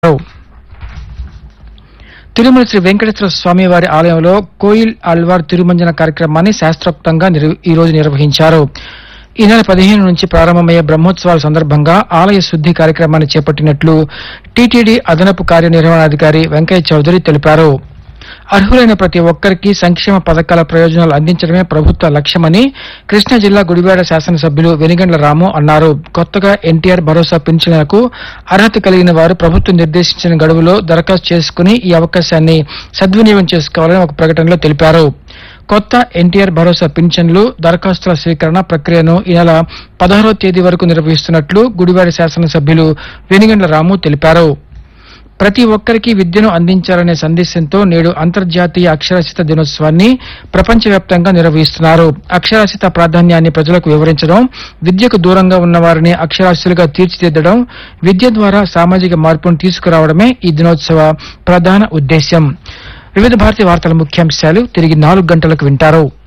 తిరుమల శ్రీ వెంకటేశ్వర స్వామి వారి ఆలయంలో కోయిల్ అల్వార్ తిరుమంజన కార్యక్రమాన్ని శాస్త్రోక్తంగా నిర్- ఈ రోజు నిర్వహించారు ఈ నెల పదిహేను నుంచి ప్రారంభమయ్యే బ్రహ్మోత్సవాల సందర్భంగా ఆలయ శుద్ధి కార్యక్రమాన్ని చేపట్టినట్లు టీటీడీ అదనపు కార్యనిర్వహణాధికారి వెంకయ్య చౌదరి తెలిపారు అర్హులైన ప్రతి ఒక్కరికి సంక్షేమ పథకాల ప్రయోజనాలు అందించడమే ప్రభుత్వ లక్ష్యమని కృష్ణా జిల్లా గుడివాడ శాసనసభ్యులు వెనిగండ్ల రాము అన్నారు కొత్తగా ఎన్టీఆర్ భరోసా పింఛన్లకు అర్హత కలిగిన వారు ప్రభుత్వం నిర్దేశించిన గడువులో దరఖాస్తు చేసుకుని ఈ అవకాశాన్ని సద్వినియోగం చేసుకోవాలని ఒక ప్రకటనలో తెలిపారు కొత్త ఎన్టీఆర్ భరోసా పింఛన్లు దరఖాస్తుల స్వీకరణ ప్రక్రియను ఈ నెల పదహారో తేదీ వరకు నిర్వహిస్తున్నట్లు గుడివాడ శాసనసభ్యులు వెనిగండ్ల రాము తెలిపారు ప్రతి ఒక్కరికి విద్యను అందించాలనే సందేశంతో నేడు అంతర్జాతీయ అక్షరాస్యత దినోత్సవాన్ని ప్రపంచవ్యాప్తంగా నిర్వహిస్తున్నారు అక్షరాస్యత ప్రాధాన్యాన్ని ప్రజలకు వివరించడం విద్యకు దూరంగా ఉన్న వారిని అక్షరాస్యులుగా తీర్చిదిద్దడం విద్య ద్వారా సామాజిక మార్పును తీసుకురావడమే ఈ దినోత్సవ ప్రధాన ఉద్దేశ్యం వివిధ భారతీయ వార్తల ముఖ్యాంశాలు తిరిగి నాలుగు గంటలకు వింటారు